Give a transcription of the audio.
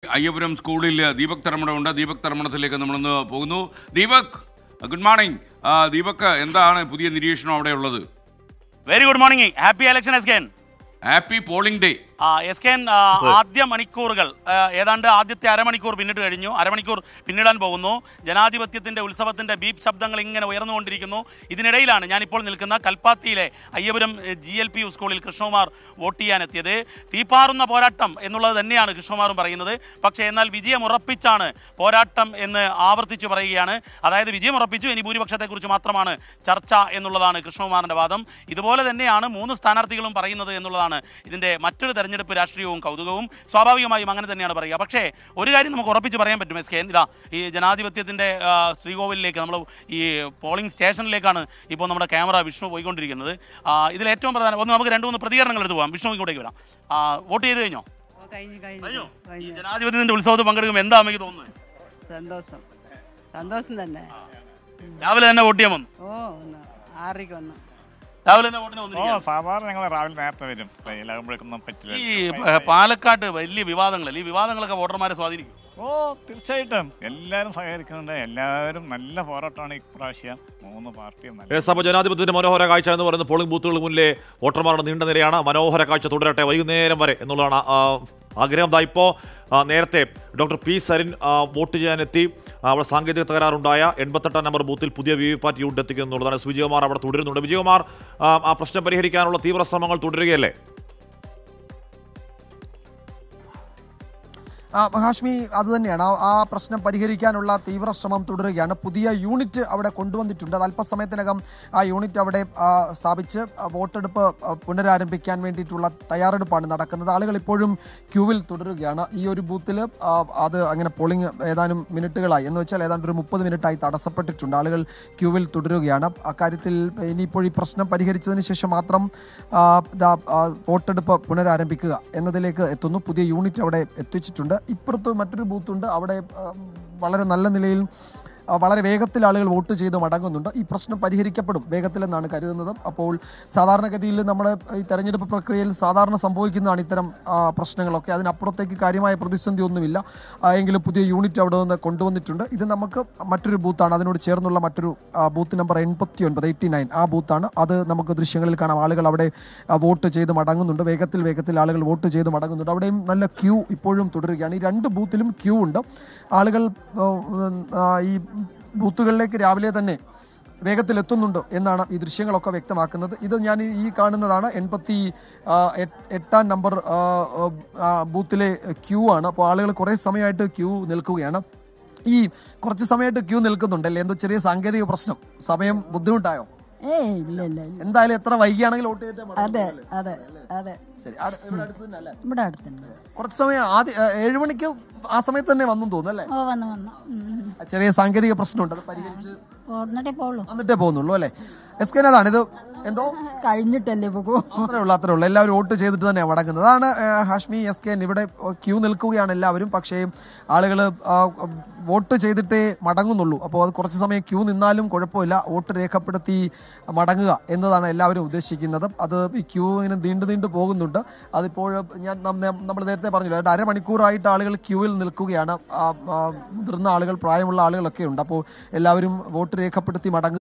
അയ്യപുരം സ്കൂളിൽ ദീപക് തർമ്മട ഉണ്ട് ദീപക് തർമ്മടത്തിലേക്ക് നമ്മളൊന്ന് പോകുന്നു ദീപക് ഗുഡ് മോർണിംഗ് ദീപക് എന്താണ് പുതിയ നിരീക്ഷണം അവിടെ ഉള്ളത് very good morning happy election S K N happy polling day S K N ആദ്യ മണിക്കൂറുകൾ ആ, ഏതാണ്ട് ആദ്യത്തെ അരമണിക്കൂർ പിന്നിട്ട് കഴിഞ്ഞു അരമണിക്കൂർ പിന്നിടാൻ പോകുന്നു ജനാധിപത്യത്തിന്റെ ഉത്സവത്തിന്റെ ബീപ് ശബ്ദങ്ങൾ ഇങ്ങനെ ഉയർന്നുകൊണ്ടിരിക്കുന്നു ഇതിനിടയിലാണ് ഞാനിപ്പോൾ നിൽക്കുന്ന കൽപ്പാത്തിയിലെ Ayyapuram G L P U സ്കൂളിൽ കൃഷ്ണകുമാർ വോട്ട് ചെയ്യാനെത്തിയത് തീപ്പാറുന്ന പോരാട്ടം എന്നുള്ളത് തന്നെയാണ് കൃഷ്ണകുമാറും പറയുന്നത് പക്ഷേ എന്നാൽ വിജയം ഉറപ്പിച്ചാണ് പോരാട്ടം എന്ന് ആവർത്തിച്ച് പറയുകയാണ് അതായത് വിജയം ഉറപ്പിച്ചു ഇനി ഭൂരിപക്ഷത്തെക്കുറിച്ച് മാത്രമാണ് ചർച്ച എന്നുള്ളതാണ് കൃഷ്ണകുമാറിന്റെ വാദം ഇതുപോലെ തന്നെയാണ് മൂന്ന് സ്ഥാനാർത്ഥികളും പറയുന്നത് എന്നുള്ളതാണ് ഇതിന്റെ മറ്റൊരു തെരഞ്ഞെടുപ്പ് രാഷ്ട്രീയവും കൗതുകവും സ്വാഭാവികമായും അങ്ങനെ തന്നെയാണ് പറയുക പക്ഷേ ഒരു കാര്യം നമുക്ക് ഉറപ്പിച്ച് പറയാൻ പറ്റും എസ് കെ ഇതാ ഈ ജനാധിപത്യത്തിന്റെ ആ, ശ്രീകോവിലേക്ക് നമ്മൾ ഈ പോളിംഗ് സ്റ്റേഷനിലേക്കാണ് ഇപ്പോൾ നമ്മുടെ ക്യാമറ വിഷ്ണു പോയിക്കൊണ്ടിരിക്കുന്നത് ആ, ഇതിൽ ഏറ്റവും പ്രധാനം ഒന്ന് നമുക്ക് രണ്ട് മൂന്ന് പ്രതികരണങ്ങൾ എടുത്ത് പോകാം വിഷ്ണു ഇങ്ങോട്ടേക്ക് വരാം ആ, വോട്ട് ചെയ്ത് കഴിഞ്ഞോ ഓ, കഴിഞ്ഞു കഴിഞ്ഞു കഴിഞ്ഞോ ഈ കഴിഞ്ഞു ജനാധിപത്യത്തിന്റെ ഉത്സവത്തിൽ പങ്കെടുക്കുമ്പോൾ എന്താ അമ്മയ്ക്ക് തോന്നുന്നത് സന്തോഷം സന്തോഷം തന്നെ രാവിലെ തന്നെ വോട്ട് ചെയ്യാൻ വന്നു ഓ ഒന്ന് ആറരയ്ക്ക് വന്നു രാവിലെ തന്നെ വോട്ടിന് ഓ വന്നിരിക്കുകയാണ് സാധാരണ ഞങ്ങൾ രാവിലെ നേരത്തെ വരും ട്രെയിനിലാകുമ്പോഴേക്കൊന്നും പറ്റില്ല ഈ ഏ, പാലക്കാട് വലിയ വിവാദങ്ങൾ ഈ വിവാദങ്ങളൊക്കെ വോട്ടർമാരെ സ്വാധീനിക്കും ഓ തീർച്ചയായിട്ടും എല്ലാവരും സഹകരിക്കുന്നുണ്ട് എല്ലാവരും നല്ല പോരാട്ടമാണ് ഇപ്രാവശ്യം മൂന്ന് പാർട്ടിയും നല്ല എസ് അപ്പോൾ ജനാധിപത്യത്തിന്റെ മനോഹര കാഴ്ച എന്ന് പറയുന്നത് പോളിംഗ് ബൂത്തുകൾക്ക് മുന്നിലെ വോട്ടർമാരുടെ നീണ്ട നിരയാണ് മനോഹര കാഴ്ച തുടരട്ടെ വൈകുന്നേരം വരെ എന്നുള്ളതാണ് ആ, ആഗ്രഹം ദാ ഇപ്പോൾ നേരത്തെ ഡോക്ടർ പി സരിൻ ആ, വോട്ട് ചെയ്യാനെത്തി ആ, അവിടെ സാങ്കേതിക തകരാറുണ്ടായ എൺപത്തെട്ടാം നമ്പർ ബൂത്തിൽ പുതിയ വി വി പാറ്റ് യൂണിറ്റ് എത്തിക്കുന്നു എന്നുള്ളതാണ് എസ് വിജയകുമാർ അവിടെ തുടരുന്നുണ്ട് വിജയകുമാർ ആ, ആ പ്രശ്നം പരിഹരിക്കാനുള്ള തീവ്ര ശ്രമങ്ങൾ തുടരുകയല്ലേ ആ, ഹാഷ്മി അത് തന്നെയാണ് ആ- ആ പ്രശ്നം പരിഹരിക്കാനുള്ള തീവ്ര ശ്രമം തുടരുകയാണ് പുതിയ യൂണിറ്റ് അവിടെ കൊണ്ടുവന്നിട്ടുണ്ട് അത് അല്പസമയത്തിനകം ആ യൂണിറ്റ് അവിടെ ആ, സ്ഥാപിച്ച് ആ, വോട്ടെടുപ്പ് ആ, പുനരാരംഭിക്കാൻ വേണ്ടിയിട്ടുള്ള തയ്യാറെടുപ്പാണ് നടക്കുന്നത് ആളുകൾ ഇപ്പോഴും ക്യൂവിൽ തുടരുകയാണ് ഈ ഒരു ബൂത്തിൽ അത് അങ്ങനെ പോളിംഗ് ഏതാനും മിനിറ്റുകളായി എന്ന് വെച്ചാൽ ഏതാണ്ട് ഒരു മുപ്പത് മിനിറ്റായി തടസ്സപ്പെട്ടിട്ടുണ്ട് ആളുകൾ ക്യൂവിൽ തുടരുകയാണ് അക്കാര്യത്തിൽ ഇനിയിപ്പോൾ ഈ പ്രശ്നം പരിഹരിച്ചതിന് ശേഷം മാത്രം ആ, ദാ, ആ, വോട്ടെടുപ്പ് പുനരാരംഭിക്കുക എന്നതിലേക്ക് എത്തുന്നു പുതിയ യൂണിറ്റ് അവിടെ എത്തിച്ചിട്ടുണ്ട് ഇപ്പുറത്ത് മറ്റൊരു ബൂത്തുണ്ട് അവിടെ ആ, വളരെ നല്ല നിലയിൽ ആ, വളരെ വേഗത്തിൽ ആളുകൾ വോട്ട് ചെയ്ത് മടങ്ങുന്നുണ്ട് ഈ പ്രശ്നം പരിഹരിക്കപ്പെടും വേഗത്തിലെന്നാണ് കരുതുന്നത് അപ്പോൾ സാധാരണഗതിയിൽ നമ്മുടെ ഈ തെരഞ്ഞെടുപ്പ് പ്രക്രിയയിൽ സാധാരണ സംഭവിക്കുന്നതാണ് ഇത്തരം ആ, പ്രശ്നങ്ങളൊക്കെ അതിനപ്പുറത്തേക്ക് കാര്യമായ പ്രതിസന്ധി ഒന്നുമില്ല ആ, എങ്കിലും പുതിയ യൂണിറ്റ് അവിടെ നിന്ന് കൊണ്ടുവന്നിട്ടുണ്ട് ഇത് നമുക്ക് മറ്റൊരു ബൂത്താണ് അതിനോട് ചേർന്നുള്ള മറ്റൊരു ആ, ബൂത്ത് നമ്പർ എൺപത്തി ഒൻപത് എയ്റ്റി നയൻ ആ ബൂത്താണ് അത് നമുക്ക് ദൃശ്യങ്ങളിൽ കാണാം ആളുകൾ അവിടെ ആ, വോട്ട് ചെയ്ത് മടങ്ങുന്നുണ്ട് വേഗത്തിൽ വേഗത്തിൽ ആളുകൾ വോട്ട് ചെയ്ത് മടങ്ങുന്നുണ്ട് അവിടെയും നല്ല ക്യൂ ഇപ്പോഴും തുടരുകയാണ് ഈ രണ്ട് ബൂത്തിലും ക്യൂ ഉണ്ട് ആളുകൾ ആ, ആ, ഈ ബൂത്തുകളിലേക്ക് രാവിലെ തന്നെ വേഗത്തിൽ എത്തുന്നുണ്ട് എന്നാണ് ഈ ദൃശ്യങ്ങളൊക്കെ വ്യക്തമാക്കുന്നത് ഇത് ഞാൻ ഈ- ഈ കാണുന്നതാണ് എൺപത്തി ആ, എട്ട്- എട്ടാം നമ്പർ ആ, ആ, ബൂത്തിലെ ക്യൂ ആണ് അപ്പോൾ ആളുകൾ കുറേ സമയമായിട്ട് ക്യൂ നിൽക്കുകയാണ് ഈ കുറച്ച് സമയമായിട്ട് ക്യൂ നിൽക്കുന്നുണ്ടല്ലേ എന്തോ ചെറിയ സാങ്കേതിക പ്രശ്നം സമയം ബുദ്ധിമുട്ടായോ ഏയ് ഇല്ല ഇല്ല ഇല്ല എന്തായാലും എത്ര വൈകിയാണെങ്കിൽ വോട്ട് ചെയ്തിട്ടേ അതെ മടങ്ങുള്ളൂ അതെ അതെ ശരി ആടെ- ഇവിടെ അടുത്ത് തന്നെ അല്ലേ ഇവിടെ അടുത്തുണ്ട് കുറച്ച് സമയം ആദ്യം ഏ, ഏഴ് മണിക്ക് ആ സമയത്ത് തന്നെ വന്നു തോന്നുന്നു അല്ലേ ഓ വന്നു വന്നു ഉം. ആ ചെറിയ സാങ്കേതിക പ്രശ്നമുണ്ട് അത് പരിഹരിച്ച് പോന്നിട്ടേ പോളൂ വന്നിട്ടേ പോകുന്നുള്ളൂ അല്ലേ എസ് കെ അതാണ് ഇത് എന്തോ കഴിഞ്ഞിട്ടല്ലേ പോകൂ അത്രേ ഉള്ളൂ അത്രേ ഉള്ളൂ എല്ലാവരും വോട്ട് ചെയ്തിട്ട് തന്നെയാണ് മടങ്ങുന്നത് അതാണ് ഏ, ഹാഷ്മി എസ് കെ ഇവിടെ ക്യൂ നിൽക്കുകയാണ് എല്ലാവരും പക്ഷേ ആളുകൾ വോട്ട് ചെയ്തിട്ടേ മടങ്ങുന്നുള്ളൂ അപ്പോൾ അത് കുറച്ച് സമയം ക്യൂ നിന്നാലും കുഴപ്പമില്ല വോട്ട് രേഖപ്പെടുത്തി മടങ്ങുക എന്നതാണ് എല്ലാവരും ഉദ്ദേശിക്കുന്നത് അത് ഈ ക്യൂ ഇങ്ങനെ നീണ്ടു നീണ്ടു പോകുന്നുണ്ട് അതിപ്പോൾ ഞാൻ നമ്മൾ നേരത്തെ പറഞ്ഞല്ലോ ഏതാണ്ട് അരമണിക്കൂറായിട്ട് ആളുകൾ ക്യൂവിൽ നിൽക്കുകയാണ് ആ, ആ, മുതിർന്ന ആളുകൾ പ്രായമുള്ള ആളുകളൊക്കെ ഉണ്ട് അപ്പോൾ എല്ലാവരും വോട്ട് രേഖപ്പെടുത്തി മടങ്ങുക